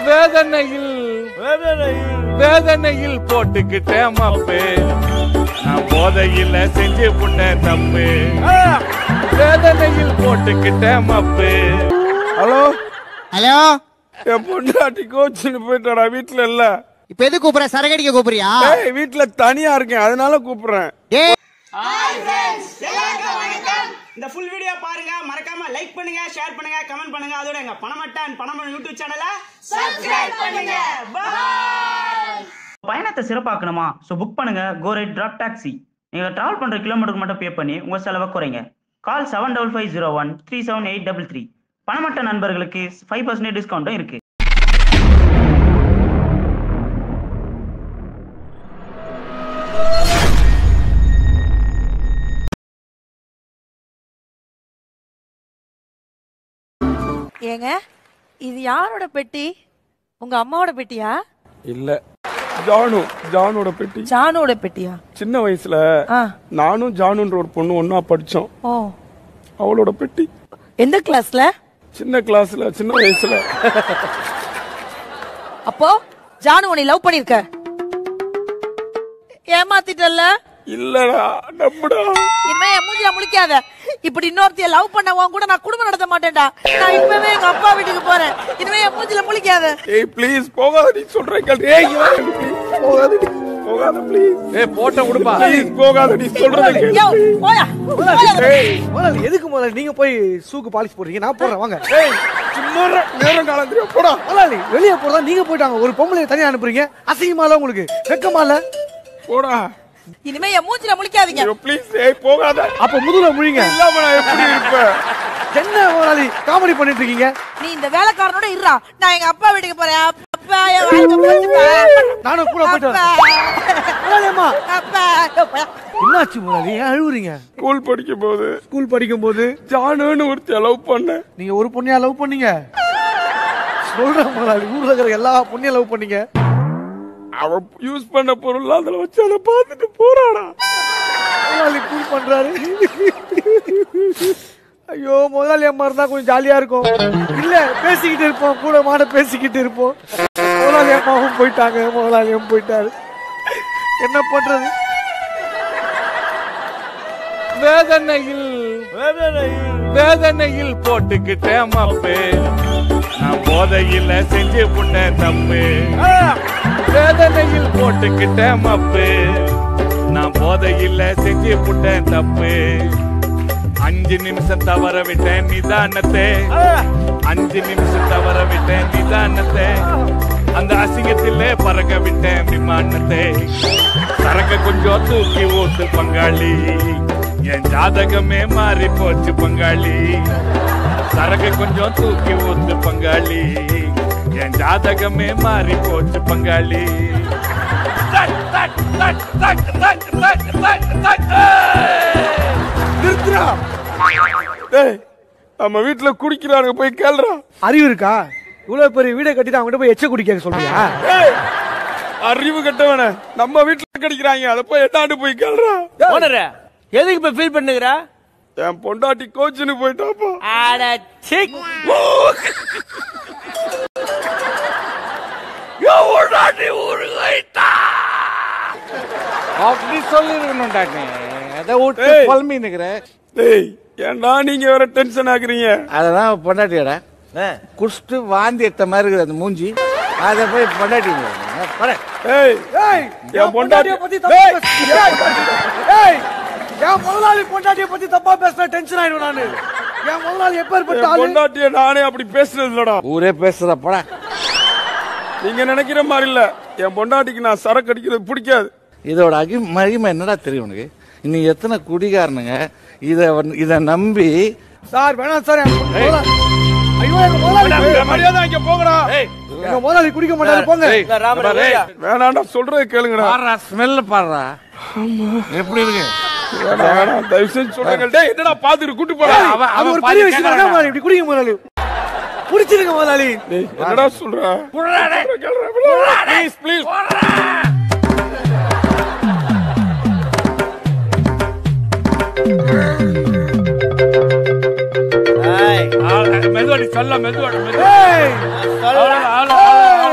வேதனையில் வேதனையில் போட்டுக்கிட்டேன் மப்பு நான் போதையில செஞ்சு புட்டேன் தப்பு வேதனையில் போட்டுக்கிட்டேன் மப்பு ஹலோ ஹலோ என் பொண்டாட்டி கோச்சின்னு போயிட்டாடா வீட்டுல இல்ல இப்ப எது கூப்பிடுற சரகடிக்க கூப்பிடுறியா ஏய் வீட்டுல தனியா இருக்கேன் அதனால கூப்பிடுறேன் டேய் இந்த ஃபுல் வீடியோ பாருங்க மறக்காம லைக் பண்ணுங்க ஷேர் பண்ணுங்க கமெண்ட் பண்ணுங்க அதோட எங்க பணமட்டான் பணம் யூடியூப் சேனலை சப்ஸ்கிரைப் பண்ணுங்க பயணத்தை சிறப்பாக்கணுமா ஸோ புக் பண்ணுங்க கோரைட் டிராப் டாக்ஸி நீங்க டிராவல் பண்ற கிலோமீட்டருக்கு மட்டும் பே பண்ணி உங்க செலவை குறைங்க call seven double five zero one three seven eight double three பணமட்ட நண்பர்களுக்கு ஃபைவ் பர்சன்டேஜ் டிஸ்கவுண்ட்டும் இருக்கு ஏங்க இது யாரோட பெட்டி உங்க அம்மாவோட பெட்டியா இல்ல ஜானு ஜானோட பெட்டி ஜானுவோட பெட்டியா சின்ன வயசுல ஆ நானும் ஜானுன்ற ஒரு பொண்ணு ஒன்னா படிச்சோம் ஓ அவளோட பெட்டி எந்த கிளாஸ்ல சின்ன கிளாஸ்ல சின்ன வயசுல அப்போ ஜானு உன்னை லவ் பண்ணிருக்க ஏமாத்திட்டல்ல இல்லடா நம்புடா இனிமே என் மூஞ்சில முழிக்காத இப்படி இன்னொருத்தைய லவ் பண்ணவன் கூட நான் குடும்பம் நடத்த மாட்டேன்டா நான் இப்பவே எங்க அப்பா வீட்டுக்கு போறேன் இனிமே என் மூஞ்சில முழிக்காத ஏய் ப்ளீஸ் போகாத நீ சொல்றேன் கேள் ஏய் இங்க வா, please, போகாத நீ போகாத ப்ளீஸ் ஏய் போட்ட கொடுப்பா ப்ளீஸ் போகாத நீ சொல்றத கேள் யோ, போயா போயா. ஏய் முதலாளி எதுக்கு முதலாளி நீங்க போய் சூக்கு பாலிஷ் போடுறீங்க நான் போடுறேன் வாங்க ஏய் சும்மா இரு, நேரம் காலம் தெரியும் போடா முதலாளி வெளியே போறதா நீங்க போயிட்டாங்க ஒரு பொம்பளை தனியா அனுப்புறீங்க அசிங்கமா இல்ல உங்களுக்கு வெக்கமா இல்ல போடா இனிமே என் மூஞ்சில முழிக்காதீங்க ஐயோ ப்ளீஸ் ஏய் போகாத அப்ப முதுகுல முழிங்க இல்லாம நான் எப்படி இருப்பேன் என்ன முதலாளி காமெடி பண்ணிட்டு இருக்கீங்க நீ இந்த வேலைக்காரனோட இருறா நான் எங்க அப்பா வீட்டுக்கு போறேன் அப்பா என் வாழ்க்கை போச்சுப்பா. நானும் கூட போயிட்டு அப்பா வரேன். முதலாளி அம்மா அப்பா யோ, போயா. என்னாச்சு முதலாளி ஏன் அழுவுறீங்க ஸ்கூல் படிக்கும் போது ஸ்கூல் படிக்கும் போது ஜானுன்னு ஒருத்தி லவ் பண்ணேன் நீங்க ஒரு பொண்ணையா லவ் பண்ணீங்க சொல்றேன் முதலாளி ஊர்ல இருக்கிற எல்லா பொண்ணையும் லவ் பண்ணீங்க அவ யூஸ் பண்ண பொருள் அதுல வச்சு அதை பார்த்துட்டு போறாடா முதலாளி கூல் பண்றாரு ஐயோ முதலாளி அம்மா இருந்தா கொஞ்சம் ஜாலியா இருக்கும் இல்ல பேசிக்கிட்டு இருப்போம் கூட மாட பேசிக்கிட்டு இருப்போம் முதலாளி அம்மாவும் போயிட்டாங்க முதலாளியும் போயிட்டாரு என்ன பண்றது வேதனையில் வேதனையில் போட்டுக்கிட்டேன் மப்பு நான் போதையில செஞ்சு புட்டேன் தப்பு வேதனையில் போட்டுக்கிட்டேன் மப்பு நான் போதையில செஞ்சு புட்டேன் தப்பு அஞ்சு நிமிஷம் தவற விட்டேன் நிதானத்தை அஞ்சு நிமிஷம் தவற விட்டேன் நிதானத்தை அந்த அசிங்கத்திலே பறக்க விட்டேன் விமானத்தை சரக்க கொஞ்சம் தூக்கி ஊத்து பங்காளி என் ஜாதகமே மாறி போச்சு பங்காளி சரக்கு கொஞ்சம் தூக்கி ஊத்து பங்காளி என் ஜாதகமே மாறி போச்சு பங்காளி தட், தட், தட், தட், தட், தட், தட், தட். நிறுத்துறா டேய் நம்ம வீட்டுல குடிக்கிறானுங்க போய் கேளுடா அறிவு இருக்கா இவ்வளவு பெரிய வீடை கட்டிட்டு அவங்க போய் எச்ச குடிக்க சொல்றியா ஏய், அறிவு கட்டவன நம்ம வீட்டுல கடிக்கிறாங்க அதை போய் எட்டாண்டு போய் கேளுடா ஓனரே எதுக்கு இப்ப ஃபீல் பண்ணுகிற என் பொண்டாட்டி கோச்சுன்னு போயிட்டாப்பா அட சீ அப்படி சொல்லிருக்கணும்டா நீ அதை விட்டு ஏய். புலம்பி நிக்கிற டேய் ஏன்டா நீங்க வேற டென்ஷன் ஆகுறீங்க அதெல்லாம் பொண்டாட்டியடா குடிச்சிட்டு வாந்தி எடுத்த மாதிரி இருக்குது அந்த மூஞ்சி அதை போய் பொண்டாட்டிங்க போறேன் ஏய் ஏய் என் பொண்டாட்டிய பத்தி தப்பா பேச- ஏய் என் முதலாளி பொண்டாட்டிய பத்தி தப்பா பேசினா டென்ஷன் ஆயிடும் நானு என் முதலாளி எப்பேற்பட்ட என் ஆளு பொண்டாட்டிய நானே அப்படி பேசுனது இல்லடா ஊரே பேசுறா போடா நீங்க நினைக்கிற மாதிரி இல்ல என் பொண்டாட்டிக்கு நான் சரக்கு அடிக்கிறது பிடிக்காது இதோட அகி மகிமை என்னடா தெரியும் உனக்கு இன்னும் எத்தனை குடிகாரனுங்க இத வந்து- இத நம்பி சார் வேணாம் சார் என் முதலாளி- ஐயோ எங்க முதலாளி மரியாதை இங்க போங்கடா எங்க முதலாளி குடிக்க மாட்டாரு போங்க ஏய், பாரு, ஏய், வேணாண்டா சொல்றது கேளுங்கடா பாருடா ஸ்மெல்ல பாடுறா எப்படி இருக்கு வேணாம் வேணாம் தயவு செஞ்சு சொல்றேன் டேய் என்னடா பாத்துட்டு கூட்டு போடா அவன் அது அவன் ஒரு பாதி பெரிய விஷயம் கேக்குறான்டா. முதலாளி இப்படி குடிக்க முதலாளி குடிச்சிருங்க முதலாளி டேய் என்னடா சொல்ற ப்ளீஸ் ப்ளீஸ் ஏய், மெதுவாடி சொல்ல மெதுவாடி ஏய் சொல்றேன். மெதுவாடி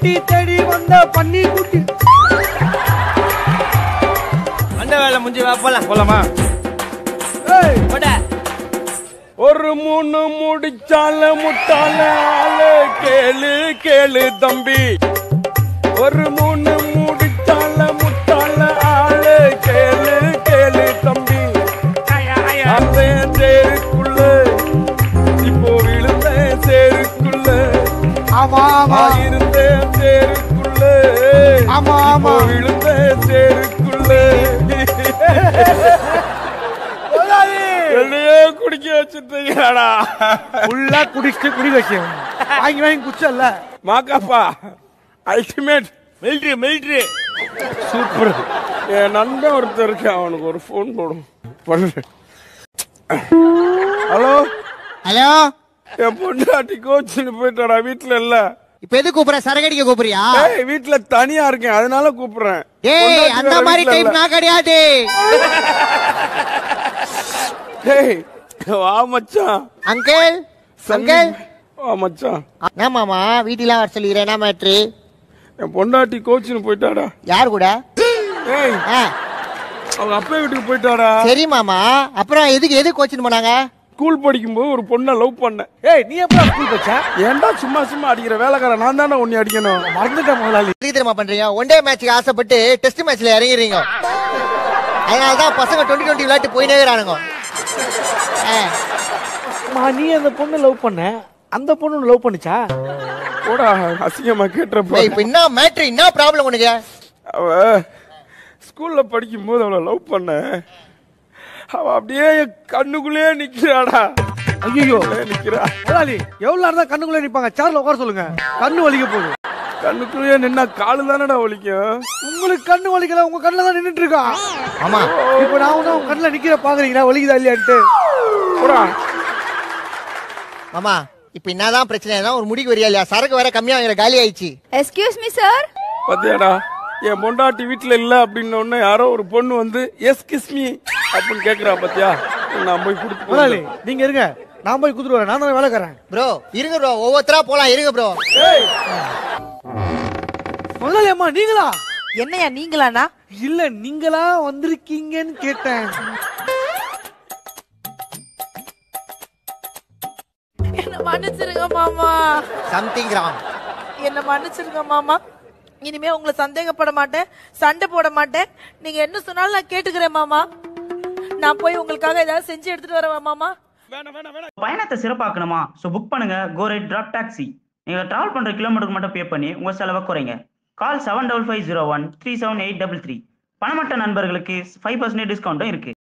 குட்டி தேடி வந்த பன்னி குட்டி அந்த வேலை முடிஞ்சு வா போலாம் போலாமா ஏய் போட ஒரு மூணு முடிச்சால முட்டால ஆளு கேளு கேளு தம்பி ஒரு மூணு முடிச்சால முட்டால ஆளு கேளு கேளு தம்பி அந்த சேருக்குள்ள இப்போ விழுந்த சேருக்குள்ள ஆமா ஆமா இருந்த சேருக்குள்ள ஆமா, ஆமா. இப்போ விழுந்த சேருக்குள்ள என்னையே குடிக்க வச்சுட்டீங்களாடா ஃபுல்லா குடிச்சிட்டு குடி வச்சு வாங்கி வாங்கி குச்சல்ல மாக்காப்பா அல்டிமேட் மிலிட்ரி மிலிட்ரி சூப்பர் என் நண்பன் ஒருத்தர் இருக்கேன் அவனுக்கு ஒரு ஃபோன் போடும் பண்ணு ஹலோ ஹலோ என் பொண்டாட்டி கோச்சின்னு போயிட்டாடா வீட்டுல இல்ல இப்ப எது கூப்பிடுற சரகடிக்க கூப்பிடுறியா ஏய் வீட்டுல தனியா இருக்கேன் அதனால கூப்பிடுறேன் ஏய் பொண்டாட்டி அந்த வேற மாதிரி வீட்ல டைப் இல்ல. நான் கிடையாது ஏய் வா மச்சான் அங்கிள் அங்கிள் வா மச்சான் என்ன மாமா வீட்டுலாம் வர சொல்லிக்கிறேன் என்ன மேட்ரு என் பொண்டாட்டி கோச்சின்னு போயிட்டாடா யார் கூட ஏய் ஆ, அவங்க அப்பா வீட்டுக்கு போயிட்டாடா சரி மாமா அப்புறம் எதுக்கு எது கோச்சின்னு போனாங்க ஸ்கூல் படிக்கும்போது ஒரு பொண்ணை லவ் பண்ணேன் ஏய் நீ எப்படா ஸ்கூல் போச்ச ஏன்டா சும்மா சும்மா அடிக்கிற வேலைக்காரன் நான் தானே உன்னை அடிக்கணும் மறந்துட்டேன் முதலாளி எதுக்கு தெரியுமா பண்றீங்க ஒன் டே மேட்ச்க்கு ஆசைப்பட்டு டெஸ்ட் மேட்ச்ல இறங்கிறீங்க அதனால தான் பசங்க டுவெண்ட்டி டுவெண்ட்டி விளையாட்டு போயினே இருக்கிறானுங்க ஆ, அம்மா, நீ அந்த பொண்ணு லவ் பண்ண அந்த பொண்ணு லவ் பண்ணுச்சா போடா அசிங்கமா கேட்டுறப்ப ஏய், இப்ப என்ன மேட்ரு என்ன ப்ராப்ளம் உனக்கு அவ ஸ்கூல்ல படிக்கும்போது அவளை லவ் பண்ண அவ அப்படியே என் கண்ணுக்குள்ளேயே நிக்கிறாடா ஐயோ உள்ளே நிக்கிறா முதலாளி எவ்வளவு நேரம் தான் கண்ணுக்குள்ளே நிப்பாங்க சேர்ல உட்கார சொல்லுங்க கண்ணு வலிக்க போகுது கண்ணுக்குள்ளேயே நின்னா காலு தானடா வலிக்கும் உங்களுக்கு கண்ணு வலிக்கல உங்க கண்ணுல தான் நின்னுட்டு இருக்கா ஆமா இப்போ நான் ஒண்ணு உங்க கண்ணுல நிக்கிற பாக்குறீங்களா வலிக்குதா இல்லையான்ட்டு போடா மாமா இப்ப என்னதான் பிரச்சனை ஒரு முடிக்கு வரியா இல்லையா சரக்கு வேற கம்மியா வாங்குற காலி ஆயிடுச்சு எஸ்கியூஸ் மீ சார் பாத்தியாடா என் பொண்டாட்டி வீட்டுல இல்ல அப்படின்னு உடனே யாரோ ஒரு பொண்ணு வந்து எஸ் கிஸ்மி அப்படின்னு கேக்குறா பாத்தியா நான் போய் கொடுத்து முதலாளி நீங்க இருங்க நான் போய் குடுத்துட்டு வரேன் நான் தான் வேலைக்காரன் ப்ரோ இருங்க ப்ரோ ஒவ்வொருத்தரா போலாம் இருங்க ப்ரோ முதலாளி அம்மா நீங்களா என்னையா நீங்களாண்ணா இல்ல நீங்களா வந்திருக்கீங்கன்னு கேட்டேன் என்ன மன்னிச்சிருங்க மாமா சம்திங் ராங் என்ன மன்னிச்சிருங்க மாமா இனிமே உங்களை சந்தேகப்பட மாட்டேன் சண்டை போட மாட்டேன் நீங்க என்ன சொன்னாலும் நான் கேட்டுக்கிறேன் மாமா நான் போய் உங்களுக்காக ஏதாவது செஞ்சு எடுத்துட்டு வரவா மாமா பயணத்தை சிறப்பாக்கணுமா ஸோ புக் பண்ணுங்க கோரைட் டிராப் டாக்ஸி நீங்கள் ட்ராவல் பண்ணுற கிலோமீட்டருக்கு மட்டும் பே பண்ணி உங்கள் செலவை குறைங்க call seven double five zero one three seven eight double three பணமற்ற நண்பர்களுக்கு ஃபைவ் பர்சன்டேஜ் டிஸ்கவுண்ட்டும் இருக்குது